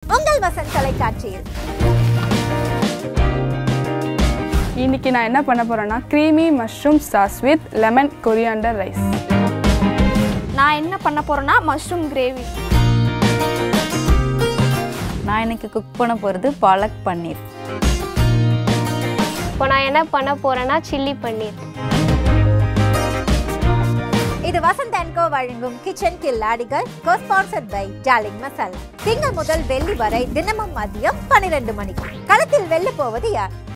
உங்கள் வசந்த் தொலைக்காட்சியில் இன்னைக்கு நான் என்ன பண்ண போறேன்னா creamy mushroom sauce with lemon coriander rice நான் என்ன பண்ண போறேன்னா மஷ்ரூம் கிரேவி நான் இன்னைக்கு குக் பண்ண போகிறது பாலக் பன்னீர் இப்போ நான் என்ன பண்ண போறேன்னா சில்லி பன்னீர் இது வசந்த் அண்ட் கோ வழங்கும் கிச்சன் கில்லாடிகள் co sponsored by darling masala திங்கள் முதல் வெள்ளி வரை தினமும் மதியம் பன்னிரண்டு மணிக்கு களத்தில் வெல்ல போவது யார்